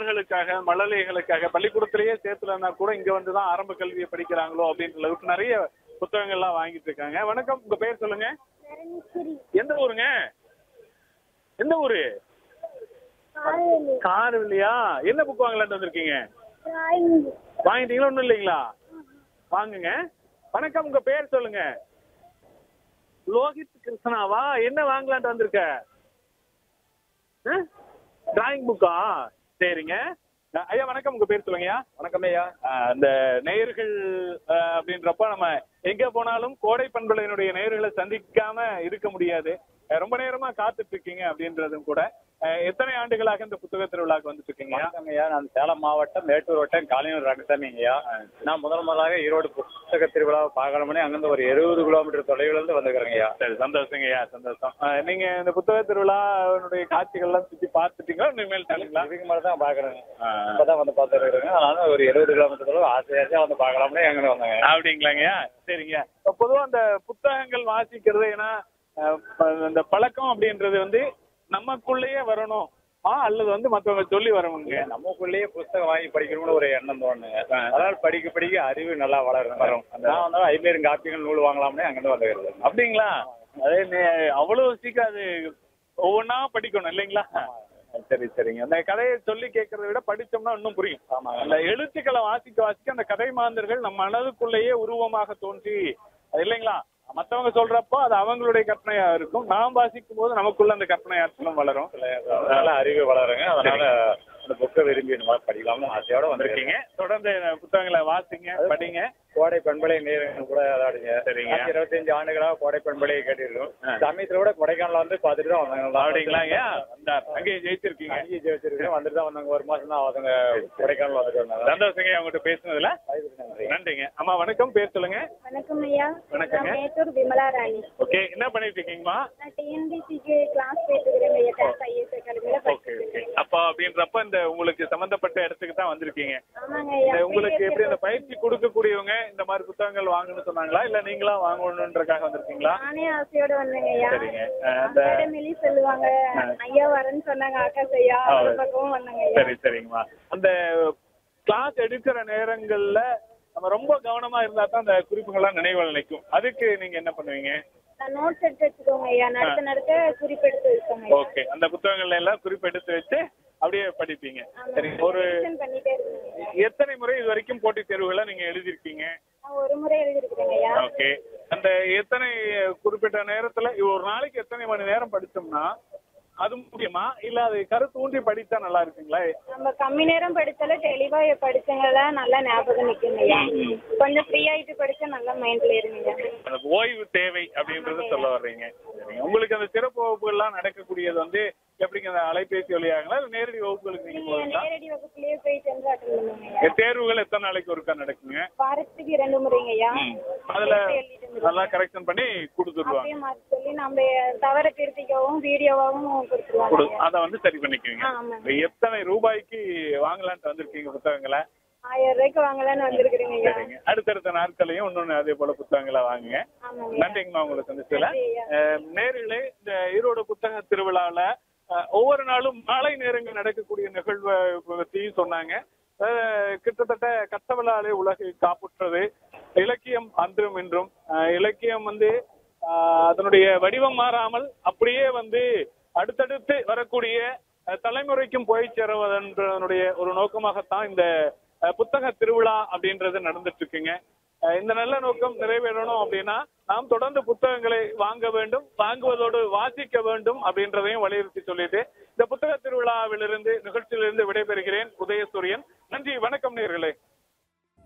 மாணவர்களுக்காக மழலைகளுக்காக பள்ளிக்கூடத்திலேயே சேர்த்துலன்னா கூட இங்க வந்து தான் ஆரம்ப கல்வியை படிக்கிறாங்களோ அப்படின்ற அளவுக்கு நிறைய புத்தகங்கள்லாம் வாங்கிட்டு இருக்காங்க வணக்கம் உங்க பேர் சொல்லுங்க எந்த ஊருங்க எந்த ஊரு காரவில்லையா என்ன புக் வாங்கலாம்னு வந்திருக்கீங்க வாங்கிட்டீங்களா ஒண்ணும் இல்லைங்களா வாங்குங்க வணக்கம் உங்க பேர் சொல்லுங்க லோகித் கிருஷ்ணாவா என்ன வாங்கலான்ட்டு வந்திருக்க டிராயிங் புக்கா சரிங்க அஹ் ஐயா வணக்கம் உங்க பேர் சொல்லுங்கய்யா வணக்கம் ஐயா அஹ் இந்த நேயர்கள் அஹ், அப்படின்றப்ப நம்ம எங்க போனாலும் கோடை பண்பலையினுடைய நேயர்களை சந்திக்காம இருக்க முடியாது அஹ் ரொம்ப நேரமா காத்துட்டு இருக்கீங்க அப்படின்றதும் கூட அஹ், எத்தனை ஆண்டுகளாக இந்த புத்தக திருவிழாக்கு வந்துட்டு இருக்கீங்க வணக்கம் ஐயா நான் சேலம் மாவட்டம் மேட்டூர் வட்டம் காளியூர் ரங்கசாமி ஐயா நான் முதல் முதலாக ஈரோடு புத்தக திருவிழாவை பார்க்கணும்னே அங்கிருந்து ஒரு எழுபது கிலோமீட்டர் தொலைவுல இருந்து வந்துக்கிறேங்க ஐயா சரி சந்தோஷங்கய்யா சந்தோஷம் அஹ், நீங்க இந்த புத்தக திருவிழாவினுடைய காட்சிகள்லாம் சுத்தி பார்த்துட்டீங்களா இனிமேல் தானுங்களா இதுக்கு மேலே தான் பார்க்குறேங்க இப்பதான் வந்து பார்த்துருக்குறேங்க அதனால ஒரு எழுபது கிலோமீட்டர் தொலைவு ஆசை ஆசையாக வந்து பார்க்கலாம்னே எங்கே வந்தாங்க அப்படிங்களாங்கய்யா சரிங்க இப்ப பொதுவா அந்த புத்தகங்கள் வாசிக்கிறது ஏன்னா அஹ், ப- அந்த பழக்கம் அப்படின்றது வந்து நமக்குள்ளேயே வரணும் ஆ அல்லது வந்து மத்தவங்க சொல்லி வரணுங்க நமக்குள்ளேயே புத்தகம் வாங்கி படிக்கணும்னு ஒரு எண்ணம் தோணுங்க அதனால படிக்க படிக்க அறிவு நல்லா வளரும் வரும் நான் வந்து ஐம்பது காப்பிகள் நூல் வாங்கலாம்னே அங்கிருந்து வந்துக்கிறது அப்படிங்களா அதே நே- அவ்வளவு சீக்கிரம் அது ஒவ்வொன்றா படிக்கணும் இல்லைங்களா சரி சரிங்க அந்த கதையை சொல்லி கேட்கறத விட படிச்சோம்னா இன்னும் புரியும் ஆமாங்க. அந்த எழுத்துக்களை வாசிக்க வாசிக்க அந்த கதை மாந்தர்கள் நம்ம மனதுக்குள்ளேயே உருவமாக தோன்றி அது இல்லைங்களா மத்தவங்க சொல்றப்போ அது அவங்களுடைய கற்பனையா இருக்கும் நாம் வாசிக்கும் போது நமக்குள்ள அந்த கற்பனை ஆற்றலும் வளரும் அதனால அறிவு வளருங்க அதனால அந்த புக்கை விரும்பி இந்த மாதிரி படிக்கலாம்னு ஆசையோட வந்திருக்கீங்க இருக்கீங்க தொடர்ந்து இந்த புத்தகங்களை வாசிங்க படிங்க கோடை பண்பலை நேரங்கள் கூட அதாடுங்க சரிங்க. இருபத்தஞ்சு ஆண்டுகளாக கோடை பண்பலையை கேட்டிருக்கோம் சமயத்துல கூட கொடைக்கானல் வந்து பார்த்துட்டு தான் வந்தாங்க அப்படிங்களா ஐயா வந்தார். அங்கேயே ஜெயிச்சிருக்கீங்க அங்கேயே ஜெயிச்சிருக்கோம் வந்துட்டு தான் வந்தாங்க ஒரு மாசம் தான் அவங்க கொடைக்கானல் வந்துட்டு வந்தாங்க சந்தோஷங்க அவங்ககிட்ட பேசுனதுல வாய்ப்புக்கு நன்றி நன்றிங்க அம்மா வணக்கம் பேர் சொல்லுங்க வணக்கம் ஐயா வணக்கங்க. நான் மேட்டூர் விமலா ராணி ஓகே என்ன பண்ணிட்டு இருக்கீங்கம்மா நான் டிஎன்பிசிக்கு கிளாஸ் போயிட்டு இருக்கிறேன் ஐயா டென்த் ஐஎஸ் அகாடமியில் ஓகே ஓகே அப்போ அப்படின்றப்ப இந்த உங்களுக்கு சம்பந்தப்பட்ட இடத்துக்கு தான் வந்திருக்கீங்க ஆமாங்க ஐயா இந்த உங்களுக்கு எப்படி இந்த பயிற்சி கொடுக்கக்கூடியவங்க இந்த மாதிரி புத்தகங்கள் வாங்கணும்னு சொன்னாங்களா இல்ல நீங்களா வாங்கணுன்றக்காக வந்திருக்கீங்களா நானே ஆசையோட வந்தேங்க ஐயா சரிங்க அஹ் இந்த அகாடமிலையும் சொல்லுவாங்க ஐயா வரேன்னு சொன்னாங்க ஆகாஷ் ஐயா ஆ, அந்த பக்கமும் வந்தாங்க ஐயா சரி சரிங்கம்மா அந்த கிளாஸ் எடுக்கிற நேரங்கள்ல நம்ம ரொம்ப கவனமா இருந்தா தான் அந்த குறிப்புகள்லாம் நினைவுகள் நிற்கும் அதுக்கு நீங்க என்ன பண்ணுவீங்க நான் நோட்ஸ் எடுத்து வச்சுக்கோங்க ஐயா நடத்த நடத்த குறிப்பெடுத்து வச்சுக்கோங்க ஐயா ஓகே அந்த புத்தகங்கள்ல எல்லாம் குறிப்பெடுத்து வச்சு அப்படியே படிப்பீங்க சரி ஒரு ரிவிஷன் பண்ணிட்டே இருக்கேங்க ஐயா. எத்தனை முறை இது வரைக்கும் போட்டித் தேர்வுகளை நீங்க எழுதியிருக்கீங்க நான் ஒரு முறை எழுதிருக்கிறேங்க ஐயா ஓகே அந்த எத்தனை குறிப்பிட்ட நேரத்துல ஒரு நாளைக்கு எத்தனை மணி நேரம் படிச்சோம்னா அது முக்கியமா இல்ல அது கருத்து ஊன்றி படித்தா நல்லா இருக்குங்களா நம்ம கம்மி நேரம் படிச்சாலும் தெளிவா படிச்சவங்கள நல்லா ஞாபகம் நிக்குங்க ஐயா கொஞ்சம் ஃப்ரீ ஆயிட்டு படிச்சா நல்லா மைண்ட்ல இருங்க ஐயா அந்த ஓய்வு தேவை அப்படின்றத சொல்ல வர்றீங்க சரிங்க. உங்களுக்கு அந்த சிறப்பு வகுப்புகள்லாம் நடக்கக்கூடியது வந்து எப்படிங்க அந்த அலைபேசி வழியாங்களா இல்ல நேரடி வகுப்புகளுக்கு நீங்க நீங்க போகலாம் நேரடி வகுப்புலயே போய் சென்று அட்டன் பண்ணுங்க ஐயா தேர்வுகள் எத்தனை நாளைக்கு ஒருக்கா நடக்குங்க வாரத்துக்கு இரண்டு முறைங்க ஐயா அதுல எழுதிட்டு வந்துருங்க. நல்லா கரெக்ஷன் பண்ணி கொடுத்துருவாங்க அப்படியே மாத்தி சொல்லி நம்ம தவற திருத்திக்கவும் வீடியோவாவும் கொடுத்துருவாங்க கொடு- ஐயா. அதை வந்து சரி பண்ணிக்குவீங்க ஆ, ஆமாங்க. இப்ப எத்தனை ரூபாய்க்கு வாங்கலான்ட்டு வந்திருக்கீங்க புத்தகங்களை ஆயிரம் ரூபாய்க்கு வாங்கலாம்னு வந்திருக்கிறேங்க ஐயா சரிங்க அடுத்தடுத்த நாட்களையும் இன்னொன்னு அதே போல புத்தகங்களை வாங்குங்க ஆமாங்க ஐயா. நன்றிங்கம்மா உங்களுக்கு சந்திச்சதுல நன்றி ஐயா. நேரிலே இந்த ஈரோடு புத்தக திருவிழாவில் ஒவ்வொரு நாளும் மாலை நேரங்கள் நடக்கக்கூடிய நிகழ்வை பற்றியும் சொன்னாங்க அஹ், கிட்டத்தட்ட கட்டவிழாலே உலகை காப்புற்றது இலக்கியம் அன்றும் இன்றும் அஹ், இலக்கியம் வந்து அஹ், அதனுடைய வடிவம் மாறாமல் அப்படியே வந்து அடுத்தடுத்து வரக்கூடிய அஹ், தலைமுறைக்கும் போய் சேருவதென்றதனுடைய ஒரு நோக்கமாகத்தான் இந்த அஹ், புத்தக திருவிழா அப்படின்றது நடந்துட்டு இருக்குங்க அஹ், இந்த நல்ல நோக்கம் நிறைவேறணும் அப்படின்னா நாம் தொடர்ந்து புத்தகங்களை வாங்க வேண்டும் வாங்குவதோடு வாசிக்க வேண்டும் அப்படின்றதையும் வலியுறுத்தி சொல்லிட்டு இந்த புத்தக திருவிழாவிலிருந்து நிகழ்ச்சியிலிருந்து விடைபெறுகிறேன் உதய